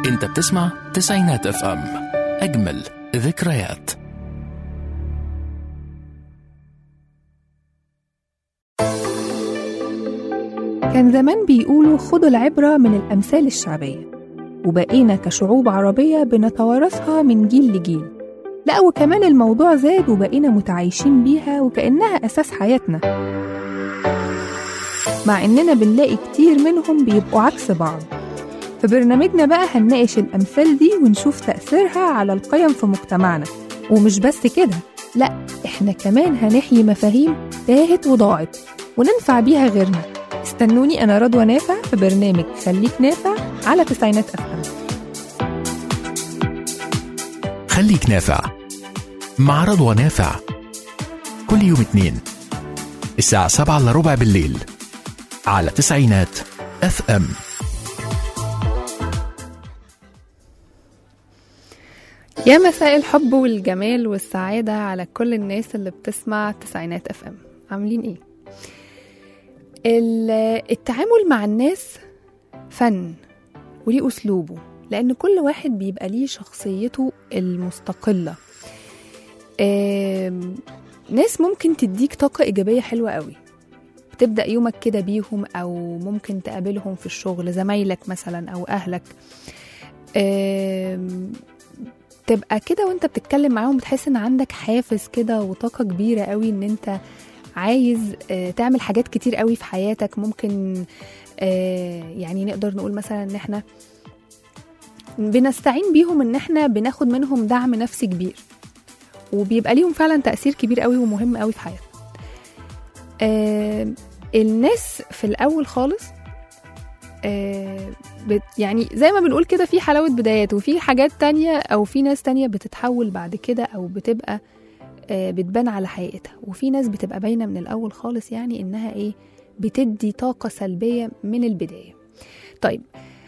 انت بتسمع تسعينات اف ام اجمل ذكريات كان زمان بيقولوا خدوا العبرة من الأمثال الشعبية وبقينا كشعوب عربية بنتوارثها من جيل لجيل لا وكمان الموضوع زاد وبقينا متعايشين بيها وكأنها أساس حياتنا مع إننا بنلاقي كتير منهم بيبقوا عكس بعض في برنامجنا بقى هنناقش الأمثال دي ونشوف تأثيرها على القيم في مجتمعنا ومش بس كده لا إحنا كمان هنحيي مفاهيم تاهت وضاعت وننفع بيها غيرنا استنوني أنا رضوى نافع في برنامج خليك نافع على تسعينات أفهم خليك نافع مع رضوى نافع كل يوم اثنين الساعة سبعة إلا ربع بالليل على تسعينات اف ام يا مساء الحب والجمال والسعادة على كل الناس اللي بتسمع تسعينات اف ام عاملين ايه؟ ال- التعامل مع الناس فن وليه أسلوبه لأن كل واحد بيبقى ليه شخصيته المستقلة آم، ناس ممكن تديك طاقة إيجابية حلوة قوي بتبدأ يومك كده بيهم أو ممكن تقابلهم في الشغل زمايلك مثلا أو أهلك آم، تبقى كده وانت بتتكلم معاهم بتحس ان عندك حافز كده وطاقة كبيرة قوي ان انت عايز آه، تعمل حاجات كتير قوي في حياتك ممكن آه، يعني نقدر نقول مثلا ان احنا بنستعين بيهم ان احنا بناخد منهم دعم نفسي كبير وبيبقى ليهم فعلا تأثير كبير قوي ومهم قوي في حياتنا آه، الناس في الاول خالص آه، بت يعني زي ما بنقول كده في حلاوة بدايات وفي حاجات تانية أو في ناس تانية بتتحول بعد كده أو بتبقى آه، بتبان على حقيقتها وفي ناس بتبقى باينة من الأول خالص يعني إنها إيه بتدي طاقة سلبية من البداية طيب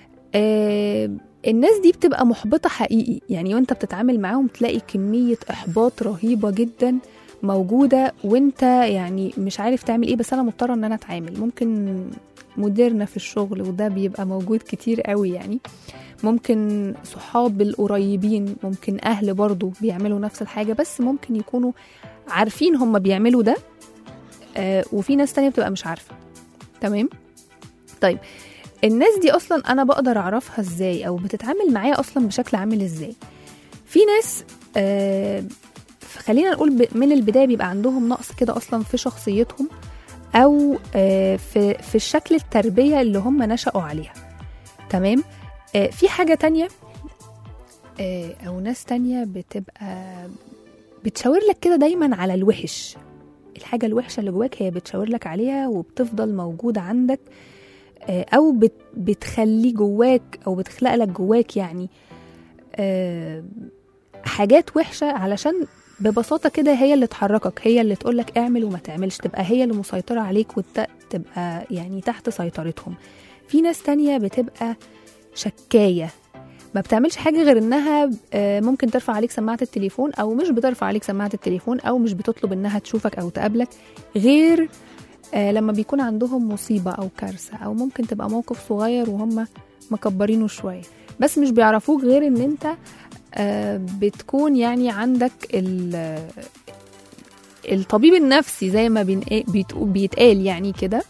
آه الناس دي بتبقى محبطة حقيقي يعني وانت بتتعامل معاهم تلاقي كمية إحباط رهيبة جدا موجودة وانت يعني مش عارف تعمل ايه بس انا مضطرة ان انا اتعامل ممكن مديرنا في الشغل وده بيبقى موجود كتير قوي يعني ممكن صحاب القريبين ممكن اهل برضو بيعملوا نفس الحاجة بس ممكن يكونوا عارفين هم بيعملوا ده آه وفي ناس تانية بتبقى مش عارفة تمام طيب الناس دي اصلا انا بقدر اعرفها ازاي او بتتعامل معايا اصلا بشكل عامل ازاي في ناس آه خلينا نقول ب- من البدايه بيبقى عندهم نقص كده اصلا في شخصيتهم او آه في في الشكل التربيه اللي هم نشأوا عليها تمام آه في حاجه تانية آه او ناس تانية بتبقى بتشاور لك كده دايما على الوحش الحاجه الوحشه اللي جواك هي بتشاور لك عليها وبتفضل موجوده عندك آه، او بت بتخليه جواك او بتخلق لك جواك يعني آه، حاجات وحشه علشان ببساطه كده هي اللي تحركك هي اللي تقول لك اعمل وما تعملش تبقى هي اللي مسيطره عليك وانت تبقى يعني تحت سيطرتهم في ناس تانية بتبقى شكايه ما بتعملش حاجه غير انها آه، ممكن ترفع عليك سماعه التليفون او مش بترفع عليك سماعه التليفون او مش بتطلب انها تشوفك او تقابلك غير آه، لما بيكون عندهم مصيبة أو كارثة أو ممكن تبقى موقف صغير وهم مكبرينه شوية بس مش بيعرفوك غير إن أنت آه، بتكون يعني عندك ال- الطبيب النفسي زي ما بين- بيتقو- بيتقال يعني كده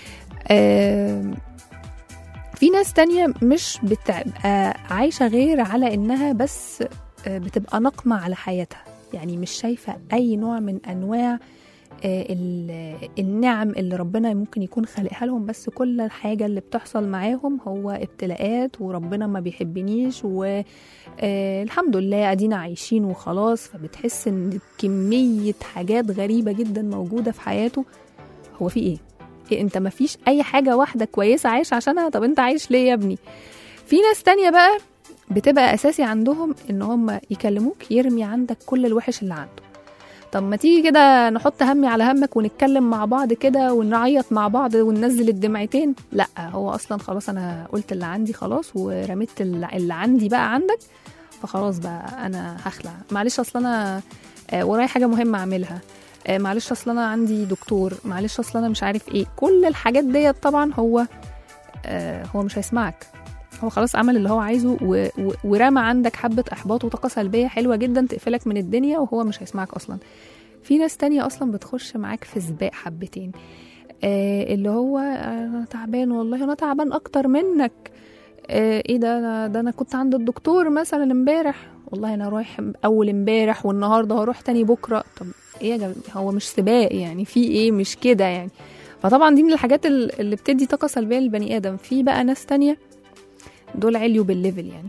آه، في ناس تانية مش بتبقى عايشة غير على إنها بس آه، بتبقى نقمة على حياتها يعني مش شايفة أي نوع من أنواع آه، ال- النعم اللي ربنا ممكن يكون خالقها لهم بس كل الحاجة اللي بتحصل معاهم هو ابتلاءات وربنا ما بيحبنيش والحمد لله ادينا عايشين وخلاص فبتحس ان كمية حاجات غريبة جدا موجودة في حياته هو في ايه؟ إيه انت ما فيش اي حاجة واحدة كويسة عايش عشانها طب انت عايش ليه يا ابني؟ في ناس تانية بقى بتبقى اساسي عندهم ان هم يكلموك يرمي عندك كل الوحش اللي عنده طب ما تيجي كده نحط همي على همك ونتكلم مع بعض كده ونعيط مع بعض وننزل الدمعتين لا هو اصلا خلاص انا قلت اللي عندي خلاص ورميت اللي اللي عندي بقى عندك فخلاص بقى انا هخلع معلش اصلا انا آه، ورايا حاجه مهمه اعملها آه، معلش اصلا انا عندي دكتور معلش اصلا انا مش عارف ايه كل الحاجات ديت طبعا هو آه، هو مش هيسمعك هو خلاص عمل اللي هو عايزه و... و... ورمى عندك حبه احباط وطاقه سلبيه حلوه جدا تقفلك من الدنيا وهو مش هيسمعك اصلا في ناس تانية اصلا بتخش معاك في سباق حبتين آه اللي هو انا تعبان والله انا تعبان اكتر منك آه ايه ده أنا ده انا كنت عند الدكتور مثلا امبارح والله انا رايح اول امبارح والنهارده هروح تاني بكره طب ايه يا جماعه هو مش سباق يعني في ايه مش كده يعني فطبعا دي من الحاجات ال- اللي بتدي طاقه سلبيه للبني ادم في بقى ناس تانية دول عليوا بالليفل يعني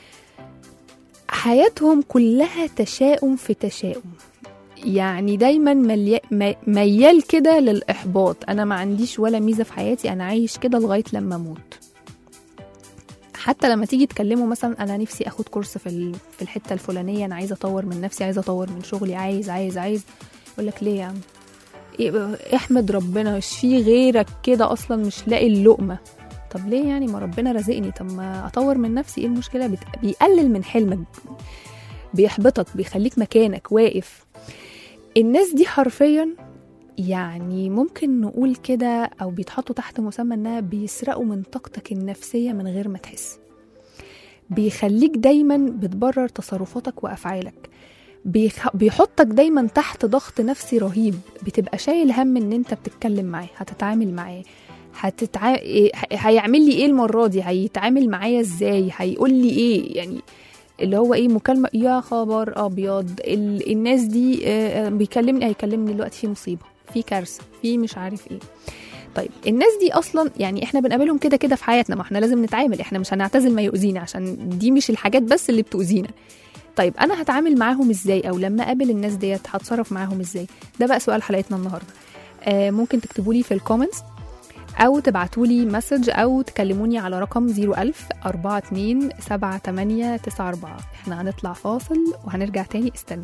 حياتهم كلها تشاؤم في تشاؤم يعني دايما ملي... م- ميال كده للاحباط انا ما عنديش ولا ميزه في حياتي انا عايش كده لغايه لما اموت حتى لما تيجي تكلمه مثلا انا نفسي اخد كورس في ال- في الحته الفلانيه انا عايزه اطور من نفسي عايزه اطور من شغلي عايز عايز عايز يقول لك ليه يا عم إيه احمد ربنا مش في غيرك كده اصلا مش لاقي اللقمه طب ليه يعني ما ربنا رزقني طب ما اطور من نفسي ايه المشكله بت... بيقلل من حلمك بيحبطك بيخليك مكانك واقف الناس دي حرفيا يعني ممكن نقول كده او بيتحطوا تحت مسمى انها بيسرقوا من طاقتك النفسيه من غير ما تحس بيخليك دايما بتبرر تصرفاتك وافعالك بيخ... بيحطك دايما تحت ضغط نفسي رهيب بتبقى شايل هم ان انت بتتكلم معاه هتتعامل معاه هتتع... إيه- ه- هيعمل لي ايه المره دي هيتعامل معايا ازاي هيقول لي ايه يعني اللي هو ايه مكالمه يا خبر ابيض ال... الناس دي آه، آه، بيكلمني هيكلمني دلوقتي في مصيبه في كارثه في مش عارف ايه طيب الناس دي اصلا يعني احنا بنقابلهم كده كده في حياتنا ما احنا لازم نتعامل احنا مش هنعتزل ما يؤذينا عشان دي مش الحاجات بس اللي بتؤذينا طيب انا هتعامل معاهم ازاي او لما اقابل الناس ديت هتصرف معاهم ازاي ده بقى سؤال حلقتنا النهارده آه ممكن تكتبوا لي في الكومنتس او تبعتوا لي مسج او تكلموني على رقم 01000 42 78 94 احنا هنطلع فاصل وهنرجع تاني استنوا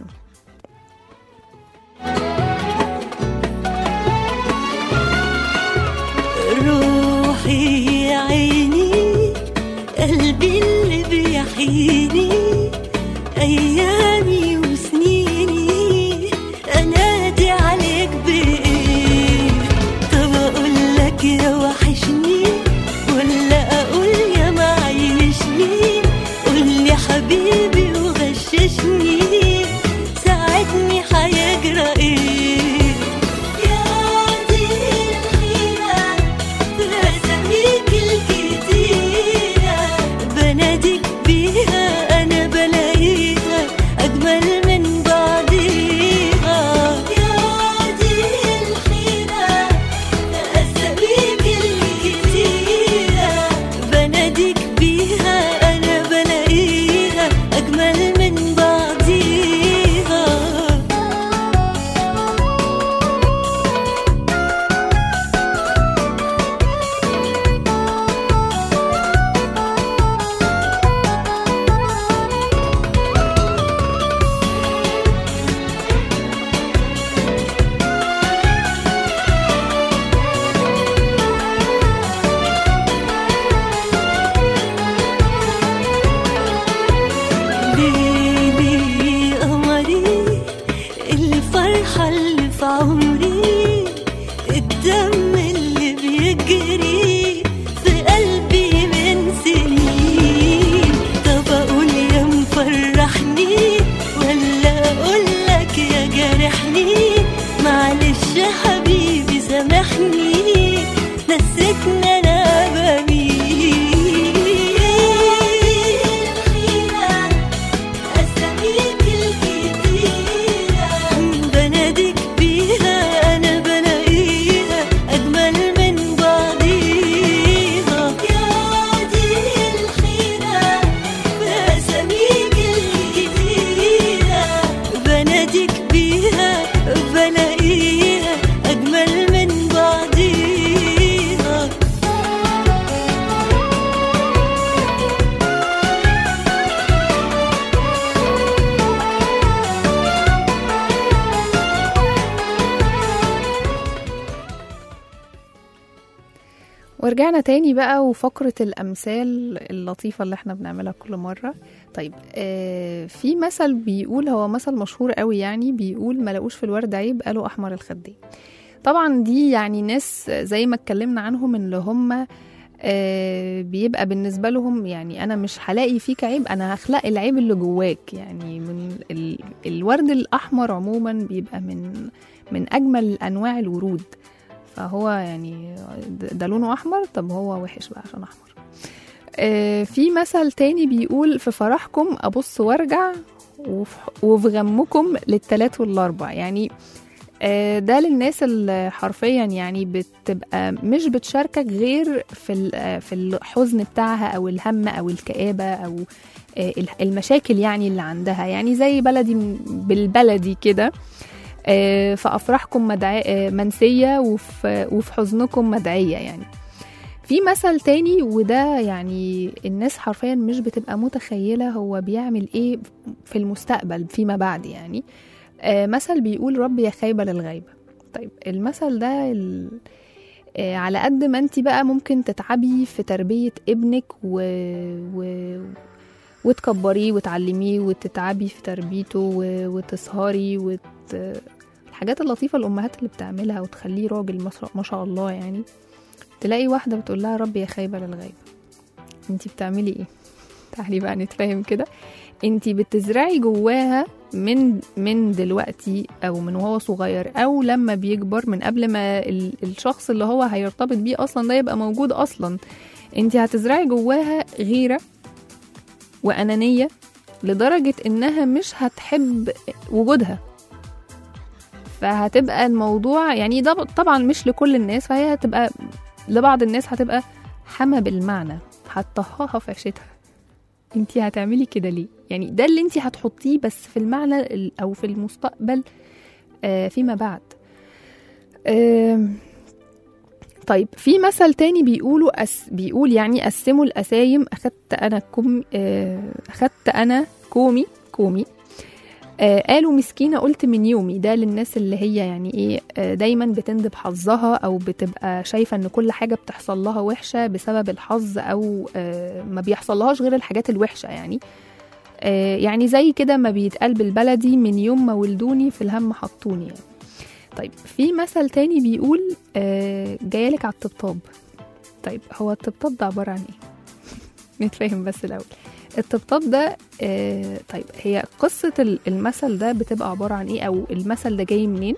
روحي يا عيني قلبي اللي بيحييني ايامي وسنيني انادي عليك بايه طب اقول لك يا وحشني ولا اقول يا معيشني قول لي حبيبي وغششني ساعدني هيجرى ايه يا دي الحيرة بأساميك الكتيرة بناديك بيها أنا بلاقيها أجمل من بعضيها يا دي الحيرة بأساميك الكتيرة بناديك بيها أنا بلاقيها أجمل من بعضيها ليلي قمري الفرحة اللي في عمري الدم اللي بيجري في قلبي من سنين طب أقول يا مفرحني ولا أقول لك يا جارحني معلش يا حبيبي سامحني نسيتني أنا بمين أساميك الكتيرة بناديك بيها أنا بلاقيها أجمل من بعضيها يا دي الحيرة بأساميك الكتيرة بناديك بيها بلاقيها أجمل من بعضيها ورجعنا تاني بقى وفقرة الأمثال اللطيفة اللي احنا بنعملها كل مرة طيب آه في مثل بيقول هو مثل مشهور قوي يعني بيقول ما لقوش في الورد عيب قالوا أحمر الخدين طبعا دي يعني ناس زي ما اتكلمنا عنهم اللي هم آه، بيبقى بالنسبة لهم يعني أنا مش هلاقي فيك عيب أنا هخلق العيب اللي جواك يعني من ال... الورد الأحمر عموما بيبقى من من أجمل أنواع الورود فهو يعني ده ده لونه أحمر طب هو وحش بقى عشان أحمر آه، في مثل تاني بيقول في فرحكم أبص وارجع وف- وفي غمكم للتلات والأربع يعني آه، ده للناس اللي حرفيا يعني بتبقى مش بتشاركك غير في ال- آه، في الحزن بتاعها او الهم او الكآبة او آه، ال- المشاكل يعني اللي عندها يعني زي بلدي م- بالبلدي كده آه، في افراحكم مدع... آه، منسية وفي وفي حزنكم مدعية يعني في مثل تاني وده يعني الناس حرفيا مش بتبقى متخيلة هو بيعمل ايه في المستقبل فيما بعد يعني آه، مثل بيقول رب يا خايبة للغيبة طيب المثل ده ال... آه، على قد ما انت بقى ممكن تتعبي في تربية ابنك و... و... وتكبريه وتعلميه وتتعبي في تربيته و... وتسهري وت... الحاجات اللطيفة الأمهات اللي بتعملها وتخليه راجل ما شاء- ما شاء الله يعني تلاقي واحدة بتقول لها رب يا خايبة للغيبة انتي بتعملي ايه تعالي بقى نتفاهم كده انتي بتزرعي جواها من من دلوقتي او من وهو صغير او لما بيكبر من قبل ما ال- الشخص اللي هو هيرتبط بيه اصلا ده يبقى موجود اصلا انتي هتزرعي جواها غيرة وانانية لدرجة انها مش هتحب وجودها فهتبقى الموضوع يعني ده طبعا مش لكل الناس فهي هتبقى لبعض الناس هتبقى حما بالمعنى هتطهاها في عيشتها انتي هتعملي كده ليه يعني ده اللي انتي هتحطيه بس في المعنى ال- او في المستقبل آه، فيما بعد آم، طيب في مثل تاني بيقولوا أس بيقول يعني قسموا الأسايم أخدت أنا كوم آه، أخدت أنا كومي كومي آه قالوا مسكينة قلت من يومي ده للناس اللي هي يعني ايه آه دايما بتندب حظها او بتبقى شايفة ان كل حاجة بتحصل لها وحشة بسبب الحظ او آه ما بيحصلهاش غير الحاجات الوحشة يعني آه يعني زي كده ما بيتقال بالبلدي من يوم ما ولدوني في الهم حطوني يعني طيب في مثل تاني بيقول آه جايلك على الطبطاب طيب هو الطبطاب ده عبارة عن ايه نتفاهم بس الاول الطبطاب ده آه طيب هي قصة ال- المثل ده بتبقى عبارة عن ايه او المثل ده جاي منين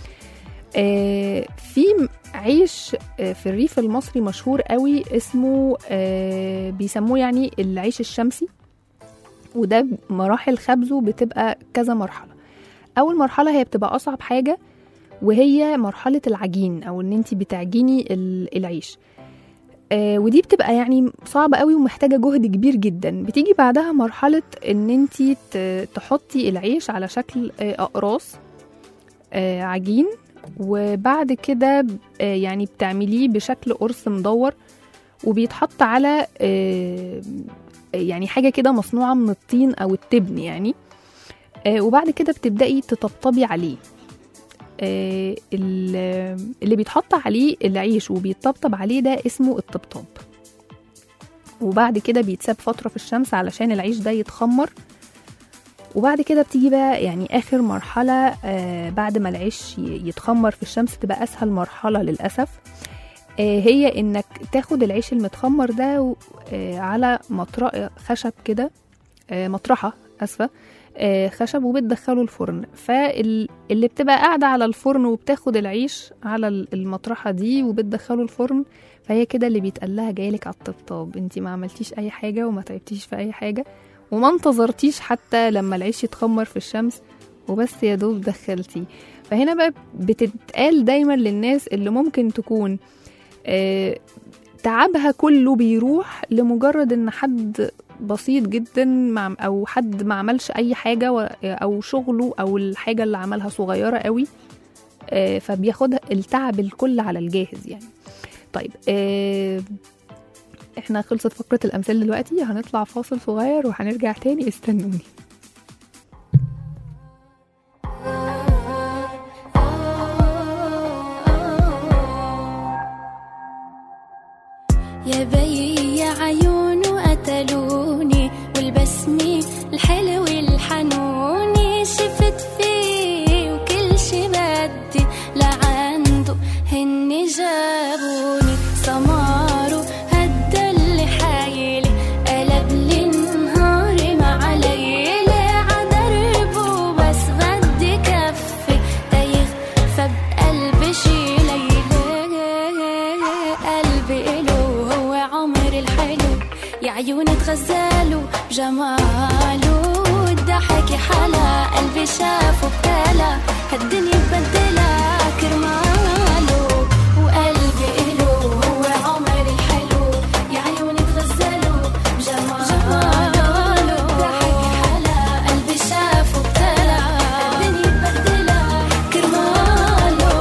آه في م- عيش آه في الريف المصري مشهور قوي اسمه آه بيسموه يعني العيش الشمسي وده مراحل خبزه بتبقى كذا مرحلة أول مرحلة هي بتبقى أصعب حاجة وهي مرحلة العجين أو إن أنت بتعجيني ال- العيش آه ودي بتبقى يعني صعبة قوي ومحتاجة جهد كبير جدا بتيجي بعدها مرحلة ان انتي ت- تحطي العيش على شكل آه، اقراص آه، عجين وبعد كده ب- آه، يعني بتعمليه بشكل قرص مدور وبيتحط على آه، يعني حاجة كده مصنوعة من الطين أو التبن يعني آه، وبعد كده بتبدأي تطبطبي عليه آه، ال- اللي بيتحط عليه العيش وبيتطبطب عليه ده اسمه الطبطاب وبعد كده بيتساب فترة في الشمس علشان العيش ده يتخمر وبعد كده بتيجي بقى يعني آخر مرحلة آه بعد ما العيش ي- يتخمر في الشمس تبقى أسهل مرحلة للأسف آه هي إنك تاخد العيش المتخمر ده و- آه على مطرقة خشب كده آه مطرحة أسفة آه خشب وبتدخله الفرن فاللي بتبقى قاعدة على الفرن وبتاخد العيش على ال- المطرحة دي وبتدخله الفرن فهي كده اللي بيتقال لها جايلك على الطبطاب انتي ما عملتيش اي حاجة وما تعبتيش في اي حاجة وما انتظرتيش حتى لما العيش يتخمر في الشمس وبس يا دوب دخلتي فهنا بقى بتتقال دايما للناس اللي ممكن تكون آه تعبها كله بيروح لمجرد ان حد بسيط جدا مع او حد ما عملش اي حاجه و- او شغله او الحاجه اللي عملها صغيره قوي آه، فبياخدها التعب الكل على الجاهز يعني طيب آه، احنا خلصت فقره الامثال دلوقتي هنطلع فاصل صغير وهنرجع تاني استنوني يا بي يا عيون قتلوني والبسمة الحلو الحنوني شفت فيه وكل شي بدي لعنده هني جابوني سماره هد عيوني تغزلوا بجماله الضحك حلا قلبي شافه ابتلى هالدنيا بدلها كرماله وقلبي إله هو عمري الحلو يا عيوني تغزلوا بجماله الضحك حلا قلبي شافه ابتلى هالدنيا بدلها كرماله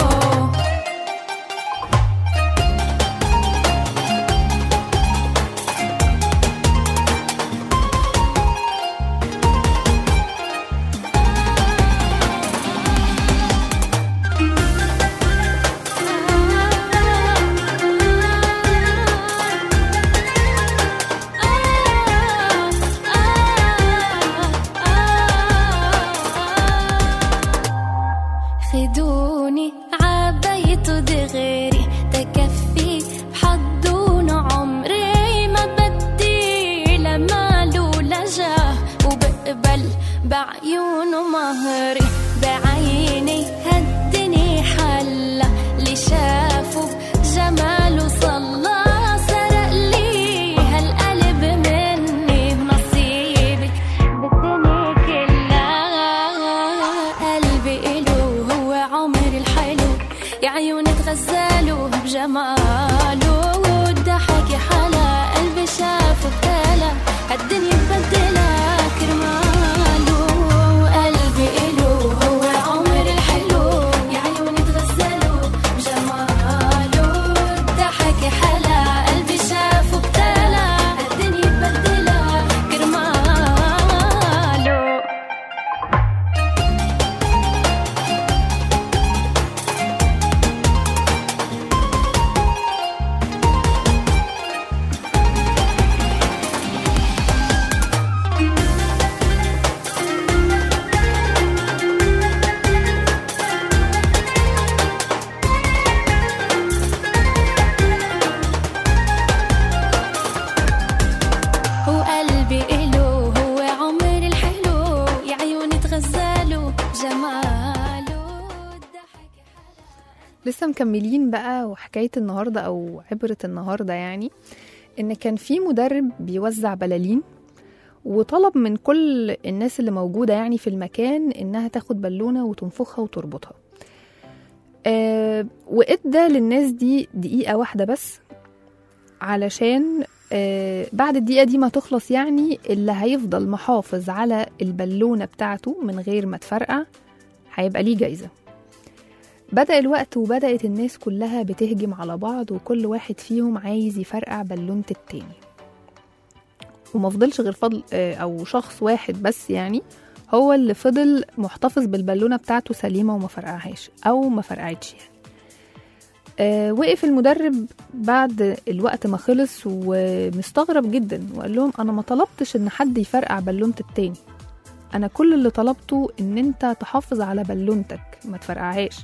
خدوني عبيته دغيري تكفي بحضون عمري ما بدي لماله لجاه وبقبل بعيونه مهري بعيني هالدني حلا اللي شافه جماله صلى سرق لي هالقلب مني نصيبك بالدنيا كلها قلبي إله هو عمري الحلو يا عيوني تغزلوا بجماله والضحك حلا قلبي شافه ابتلى هالدنيا بدلها كرماله قلبي إله هو عمري الحلو يا عيوني تغزلوا بجماله الضحك حلا قلبي شافه ابتلى هالدنيا بدلها كرماله وقلبي إله هو عمري الحلو يا عيوني تغزلوا جماله الضحك لسه مكملين بقى وحكاية النهاردة أو عبرة النهاردة يعني إن كان في مدرب بيوزع بلالين وطلب من كل الناس اللي موجودة يعني في المكان إنها تاخد بالونة وتنفخها وتربطها آه وإدى للناس دي دقيقة واحدة بس علشان آه بعد الدقيقة دي ما تخلص يعني اللي هيفضل محافظ على البالونة بتاعته من غير ما تفرقع هيبقى ليه جايزة بدأ الوقت وبدأت الناس كلها بتهجم على بعض وكل واحد فيهم عايز يفرقع بالونة التاني ومفضلش غير فضل آه، أو شخص واحد بس يعني هو اللي فضل محتفظ بالبالونة بتاعته سليمة وما فرقعهاش أو ما فرقعتش يعني آه وقف المدرب بعد الوقت ما خلص ومستغرب جدا وقال لهم أنا ما طلبتش إن حد يفرقع بالونة التاني أنا كل اللي طلبته إن أنت تحافظ على بالونتك ما تفرقعهاش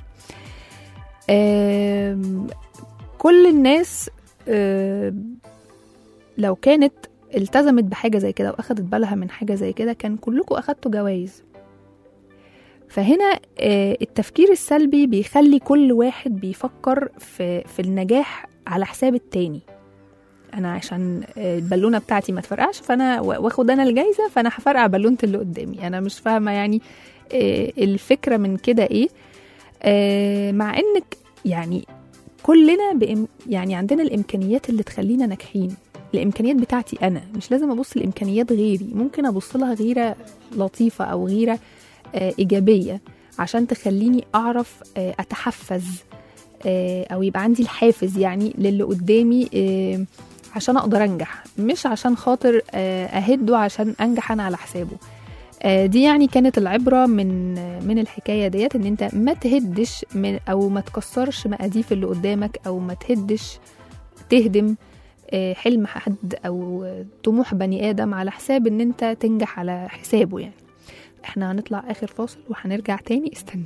آم، كل الناس آم، لو كانت التزمت بحاجة زي كده وأخدت بالها من حاجة زي كده كان كلكم أخدتوا جوائز فهنا آه، التفكير السلبي بيخلي كل واحد بيفكر في, في النجاح على حساب التاني انا عشان آه، البالونه بتاعتي ما تفرقعش فانا وا- واخد انا الجايزه فانا هفرقع بالونه اللي قدامي انا مش فاهمه يعني آه، الفكره من كده ايه آه، مع انك يعني كلنا بإم يعني عندنا الامكانيات اللي تخلينا ناجحين الامكانيات بتاعتي انا مش لازم ابص لامكانيات غيري ممكن ابص لها غيره لطيفه او غيره آه، ايجابيه عشان تخليني اعرف آه، اتحفز آه، او يبقى عندي الحافز يعني للي قدامي آه، عشان اقدر انجح مش عشان خاطر آه، اهده عشان انجح انا على حسابه آه، دي يعني كانت العبره من آه، من الحكايه ديت ان انت ما تهدش من او ما تكسرش مقاديف اللي قدامك او ما تهدش تهدم آه، حلم حد او آه، طموح بني ادم على حساب ان انت تنجح على حسابه يعني احنا هنطلع اخر فاصل وهنرجع تاني استنوني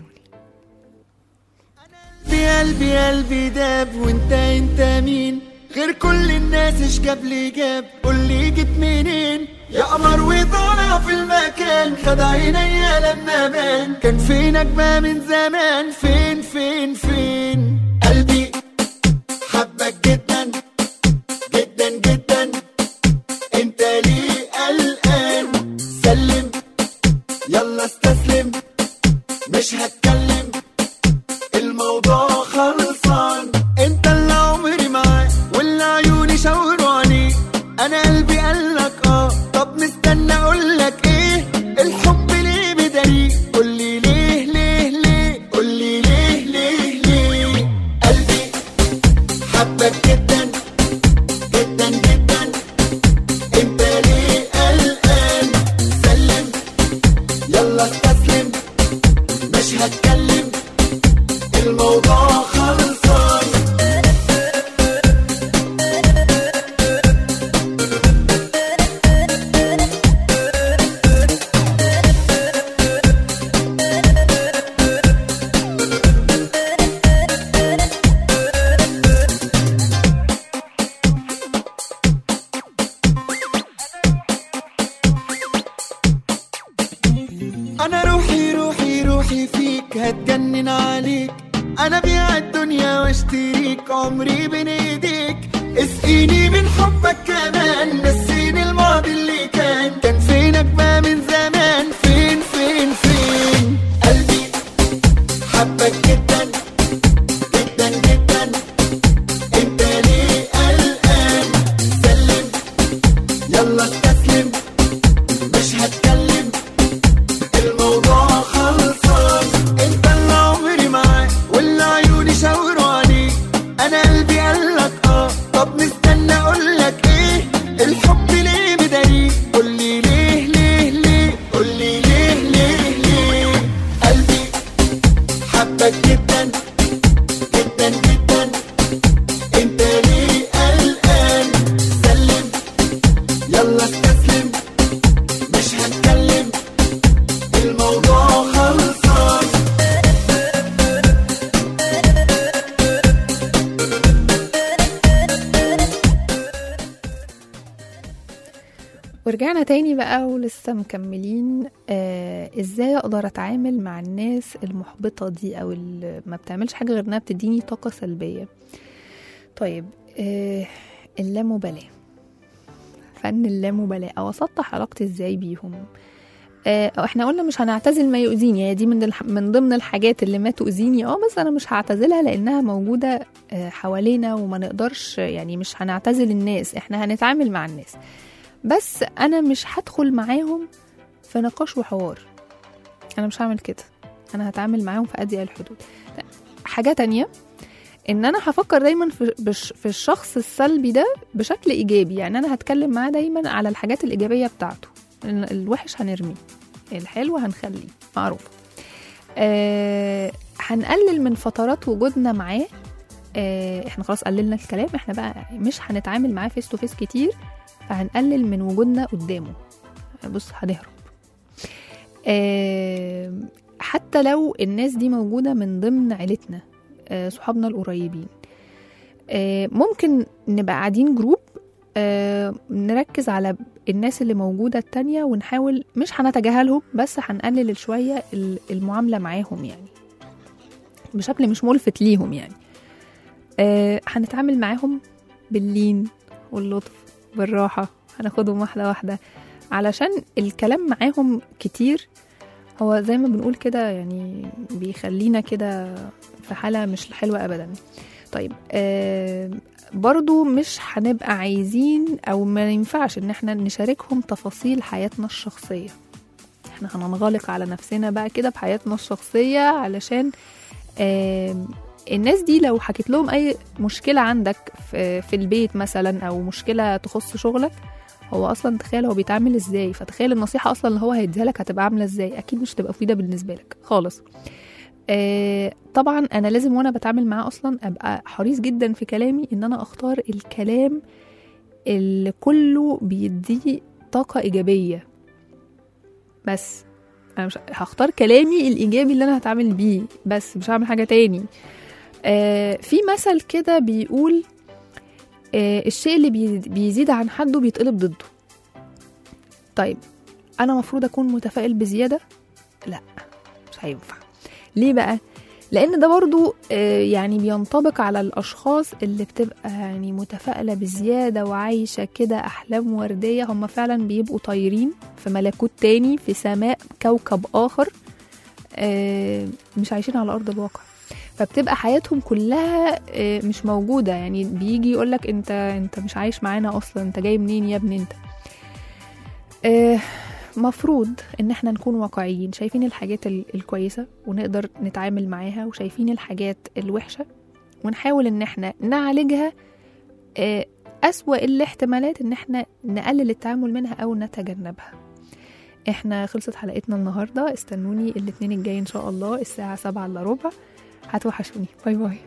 قلبي قلبي قلبي داب وانت انت مين غير كل الناس ايش جاب لي جاب قول لي جيت منين يا قمر وطالع في المكان خد عينيا لما بان كان فينك بقى من زمان فين فين فين قلبي حبك جدا جدا جدا انت بيك عمري بين ايديك اسقيني من حبك كمان نسيني الماضي اللي كان كان فينك بقى من زمان فين فين فين قلبي حبك جدا جدا جدا انت ليه قلقان سلم يلا استسلم مش هتكلم الموضوع خلصان انت اللي عمري معاك واللي عيوني شاوروا عليك انا قلبي قالك اه طب مستنى اقولك ايه الحب ليه مداريك قولي ليه ليه ليه قولي ليه ليه ليه قلبي حبك جدا جدا جدا انت ليه قلقان سلم يلا استسلم مش هتكلم الموضوع خلصان ورجعنا تاني بقى ولسه مكملين آه ازاي اقدر اتعامل مع الناس المحبطة دي او اللي ما بتعملش حاجة غير انها بتديني طاقة سلبية طيب آه اللامبالاة فن اللامبالاة او اسطح علاقتي ازاي بيهم آه احنا قلنا مش هنعتزل ما يؤذيني هي دي من الح... من ضمن الحاجات اللي ما تؤذيني اه بس انا مش هعتزلها لانها موجودة آه حوالينا وما نقدرش يعني مش هنعتزل الناس احنا هنتعامل مع الناس بس انا مش هدخل معاهم في نقاش وحوار انا مش هعمل كده انا هتعامل معاهم في اضيق الحدود لا. حاجه تانية ان انا هفكر دايما في, بش في الشخص السلبي ده بشكل ايجابي يعني انا هتكلم معاه دايما على الحاجات الايجابيه بتاعته إن الوحش هنرميه الحلو هنخليه معروف آه هنقلل من فترات وجودنا معاه آه احنا خلاص قللنا الكلام احنا بقى مش هنتعامل معاه فيس تو فيس كتير فهنقلل من وجودنا قدامه بص هنهرب آه حتى لو الناس دي موجودة من ضمن عيلتنا آه صحابنا القريبين آه ممكن نبقى قاعدين جروب آه نركز على الناس اللي موجودة التانية ونحاول مش هنتجاهلهم بس هنقلل شوية ال- المعاملة معاهم يعني بشكل مش ملفت ليهم يعني آه هنتعامل معاهم باللين واللطف بالراحة هناخدهم واحدة واحدة علشان الكلام معاهم كتير هو زي ما بنقول كده يعني بيخلينا كده في حالة مش حلوة أبدا طيب آه برضو مش هنبقى عايزين أو ما ينفعش إن احنا نشاركهم تفاصيل حياتنا الشخصية احنا هننغلق على نفسنا بقى كده بحياتنا الشخصية علشان آه الناس دي لو حكيت لهم اي مشكله عندك في, في البيت مثلا او مشكله تخص شغلك هو اصلا تخيل هو بيتعامل ازاي فتخيل النصيحه اصلا اللي هو هيديها لك هتبقى عامله ازاي اكيد مش هتبقى مفيده بالنسبه لك خالص آه طبعا انا لازم وانا بتعامل معاه اصلا ابقى حريص جدا في كلامي ان انا اختار الكلام اللي كله بيديه طاقه ايجابيه بس انا مش هختار كلامي الايجابي اللي انا هتعامل بيه بس مش هعمل حاجه تاني آه في مثل كده بيقول آه الشيء اللي بي- بيزيد عن حده بيتقلب ضده طيب انا مفروض اكون متفائل بزياده لا مش هينفع ليه بقى لان ده برضو آه يعني بينطبق على الاشخاص اللي بتبقى يعني متفائله بزياده وعايشه كده احلام ورديه هم فعلا بيبقوا طايرين في ملكوت تاني في سماء كوكب اخر آه مش عايشين على ارض الواقع فبتبقى حياتهم كلها آه، مش موجوده يعني بيجي يقولك انت انت مش عايش معانا اصلا انت جاي منين يا ابني انت آه، مفروض ان احنا نكون واقعيين شايفين الحاجات ال- الكويسه ونقدر نتعامل معاها وشايفين الحاجات الوحشه ونحاول ان احنا نعالجها آه، أسوأ الاحتمالات ان احنا نقلل التعامل منها او نتجنبها احنا خلصت حلقتنا النهارده استنوني الاثنين الجاي ان شاء الله الساعه سبعة الا ربع هتوحشوني باي باي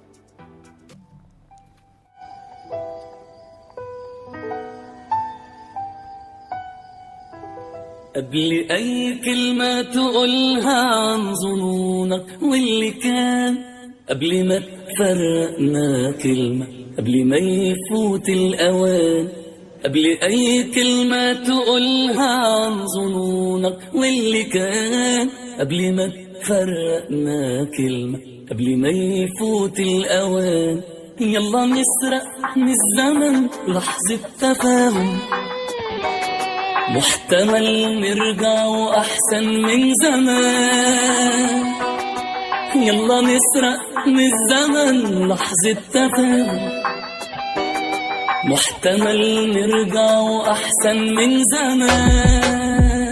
قبل أي كلمة تقولها عن ظنونك واللي كان قبل ما تفرقنا كلمة قبل ما يفوت الأوان قبل أي كلمة تقولها عن ظنونك واللي كان قبل ما تفرقنا كلمة قبل ما يفوت الأوان يلا نسرق من الزمن لحظة تفاهم محتمل نرجع وأحسن من زمان يلا نسرق من الزمن لحظة تفاهم محتمل نرجع وأحسن من زمان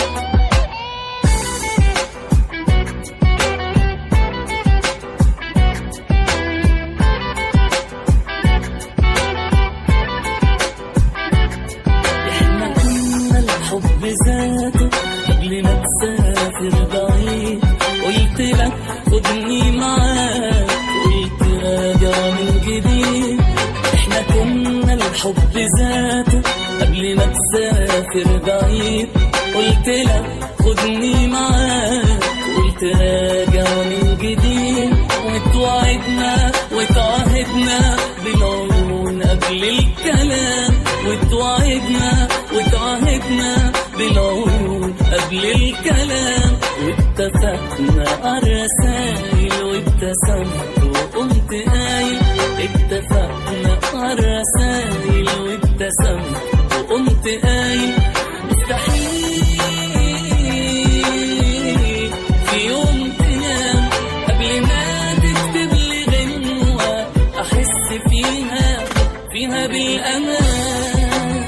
احنا كنا الحب ذاته قبل ما تسافر بعيد قلت لك خدني معاك قلت راجع من جديد احنا كنا الحب ذاته قبل ما تسافر بعيد قلت لك خدني معاك قلت راجع من جديد وتوعدنا وتعهدنا بالعيون قبل الكلام وتوعدنا وتعهدنا بالعيون قبل الكلام واتفقنا على الرسايل وابتسمت وقمت قايل اتفقنا على الرسايل وابتسمت وقمت قايل مستحيل في يوم تنام قبل ما تكتب لي غنوة أحس فيها فيها بالأمان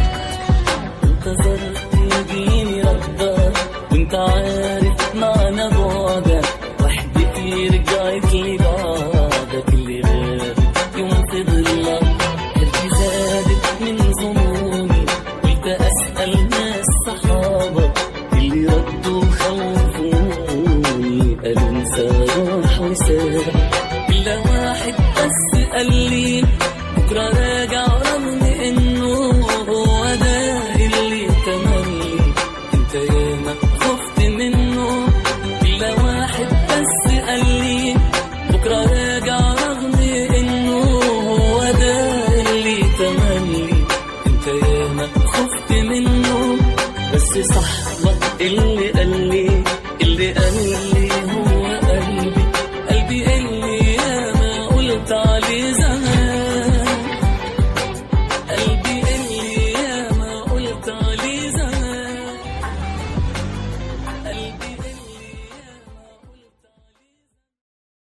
انتظرت يجيني ردك وانت عارف معنى بعدك وحدتي رجعت لي بعدك اللي غاب يوم في ظلك